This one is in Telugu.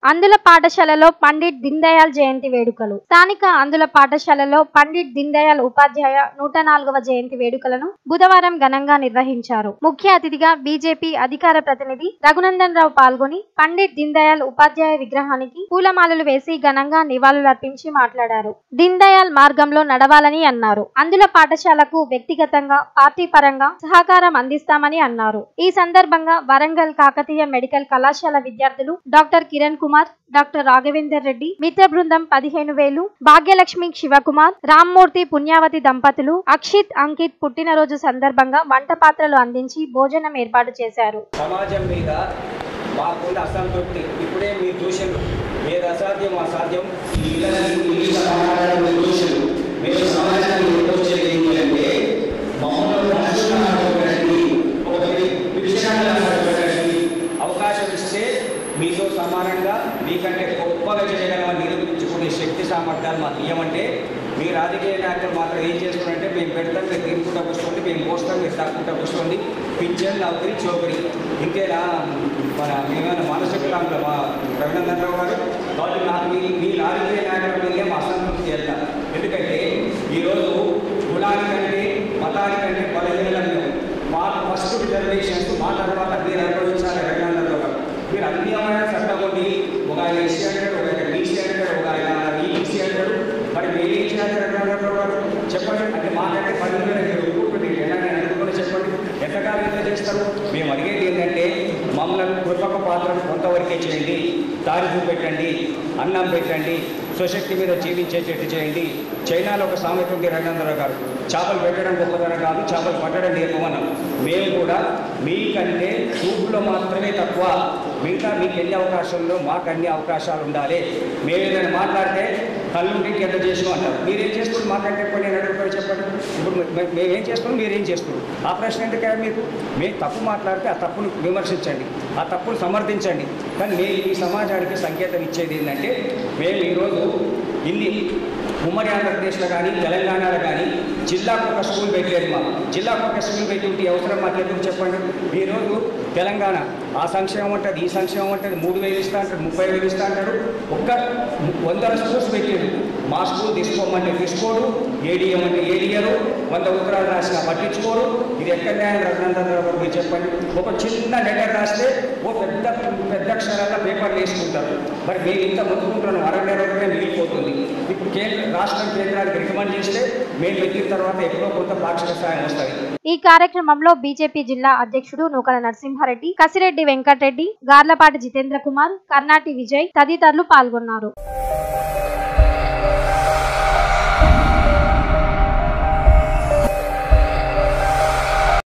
అందుల పాఠశాలలో పండిట్ దీన్ దయాళ్ జయంతి వేడుకలు స్థానిక అందుల పాఠశాలలో పండిట్ దీన్ దయాళ్ ఉపాధ్యాయ నూట నాలుగవ జయంతి వేడుకలను బుధవారం ఘనంగా నిర్వహించారు ముఖ్య అతిథిగా బీజేపీ అధికార ప్రతినిధి రఘునందన్ రావు పాల్గొని పండిట్ దీన్ దయాళ్ ఉపాధ్యాయ విగ్రహానికి పూలమాలలు వేసి ఘనంగా నివాళులర్పించి మాట్లాడారు దీన్ దయాళ్ మార్గంలో నడవాలని అన్నారు అందుల పాఠశాలకు వ్యక్తిగతంగా పార్టీ పరంగా సహకారం అందిస్తామని అన్నారు ఈ సందర్భంగా వరంగల్ కాకతీయ మెడికల్ కళాశాల విద్యార్థులు డాక్టర్ కిరణ్ కుమార్ డాక్టర్ రాఘవేందర్ రెడ్డి మిత్ర బృందం పదిహేను వేలు భాగ్యలక్ష్మి శివకుమార్ రామ్మూర్తి పుణ్యావతి దంపతులు అక్షిత్ అంకిత్ పుట్టినరోజు సందర్భంగా వంట పాత్రలు అందించి భోజనం ఏర్పాటు చేశారు సమాజం మీద మాకున్న అసంతృప్తి ఇప్పుడే మీరు చూసారు మీరు అసాధ్యం అసాధ్యం ఈ ఇళ్ళని ఇల్లు సమాధానం మీరు చూసారు మీరు సమాజాన్ని నిర్వహించేది ఏంటి అంటే మమ్మల్ని మనుషులను ఆడుకోవడానికి ఒక విషయాన్ని ఆడుకోవడానికి అవకాశం ఇస్తే మీతో సమానంగా మీకంటే గొప్పగా చేయగలమని నిరూపించుకునే శక్తి సామర్థ్యాలు మాకు ఇవ్వమంటే మీ రాజకీయ నాయకులు మాత్రం ఏం చేస్తున్నారంటే మేము పెడతాం మీరు తినుకుంటా కూర్చోండి మేము పోస్తాం మీరు తక్కుంటా కూర్చోండి పింఛన్ నౌకరి చౌకరి ఇంకేనా మన మేమైనా మానసికులంలో మా రఘునందన్ రావు గారు కాబట్టి నాకు మీ మీ రాజకీయ నాయకుల మీదే మా అసంతృప్తి వెళ్తాం ఎందుకంటే ఈరోజు కులానికంటే మతానికంటే బలహీనలను మేము మాకు ఫస్ట్ రిజర్వేషన్స్ మా తర్వాత మీరు అనుభవించాలి రఘునందన్ రావు గారు మీరు అన్ని అమ్మాయిన చట్టం ఉంది ఒక ఆయన ఎస్సీ అంటాడు ఒక ఆయన బీసీ అంటాడు ఒక ఆయన ఈసీ అంటాడు మరి మీరు ఏం చేయాలి రఘునందన్ రావు గారు చెప్పండి అంటే మాకంటే పది వేల మీరు ఒప్పుకుంటుంది ఎలా నేను అనుకుని చెప్పండి ఎంతకాలం ఎంత చేస్తారు మేము అడిగేది ఏంటంటే మమ్మల్ని కృపక పాత్రను కొంతవరకే చేయండి దారి చూపెట్టండి అన్నం పెట్టండి స్వశక్తి మీద జీవించేటట్టు చేయండి చైనాలో ఒక సామెత ఉంది రఘునందరావు గారు చేపలు పెట్టడం గొప్పతనం కాదు చేపలు పట్టడం నేర్పమన్నాం మేము కూడా మీకంటే చూపులో మాత్రమే తక్కువ మిగతా మీకు ఎన్ని అవకాశాల్లో మాకు అన్ని అవకాశాలు ఉండాలి మేము ఏదైనా మాట్లాడితే కళ్ళుంటికి ఎంత చేసాం అంటారు మీరేం చేస్తున్నారు మాకంటే ఎక్కువ నేను అడుగుతారు చెప్పండి ఇప్పుడు మే- మేమేం చేస్తున్నాం మీరేం చేస్తున్నారు ఆ ప్రశ్న ఎందుకే మీకు మేము తప్పు మాట్లాడితే ఆ తప్పును విమర్శించండి ఆ తప్పును సమర్థించండి కానీ మేము ఈ సమాజానికి సంకేతం ఇచ్చేది ఏంటంటే మేము ఈరోజు ఇన్ని ఉమ్మడి ఆంధ్రప్రదేశ్లో కానీ తెలంగాణలో కానీ జిల్లాకు ఒక స్కూల్ పెట్టలేదు మాకు జిల్లాకు ఒక స్కూల్ పెట్టి ఉంటే ఈ అవసరం మాకు ఎందుకు చెప్పండి ఈరోజు తెలంగాణ ఆ సంక్షేమం ఉంటుంది ఈ సంక్షేమం ఉంటుంది మూడు వేలు ఇస్తా అంటాడు ముప్పై వేలు ఇస్తా అంటాడు ఒక్క వందల స్కూల్స్ పెట్టాడు మా స్కూల్ తీసుకోమంటే తీసుకోడు ఏడీఎం అంటే ఏడీఎరు వంద ఉత్తరాలు రాసినా పట్టించుకోరు ఇది ఎక్కడ న్యాయం రఘునందన్ రావు గారు మీరు చెప్పండి ఒక చిన్న లెటర్ రాస్తే ఓ పెద్ద పెద్ద అక్షరాల పేపర్లు వేసుకుంటారు మరి మేము ఇంత మొత్తుకుంటున్నాం అర నెలలోనే మిగిలిపోతుంది ఇప్పుడు కేంద్ర రాష్ట్రం కేంద్రానికి రికమెండ్ చేస్తే మేము పెట్టిన తర్వాత ఎప్పుడో కొంత పాక్షిక సాయం వస్తుంది ఈ కార్యక్రమంలో బీజేపీ జిల్లా అధ్యక్షుడు నూకల నరసింహారెడ్డి కసిరెడ్డి వెంకటరెడ్డి గార్లపాటి జితేంద్ర కుమార్ కర్ణాటి విజయ్ తదితరులు పాల్గొన్నారు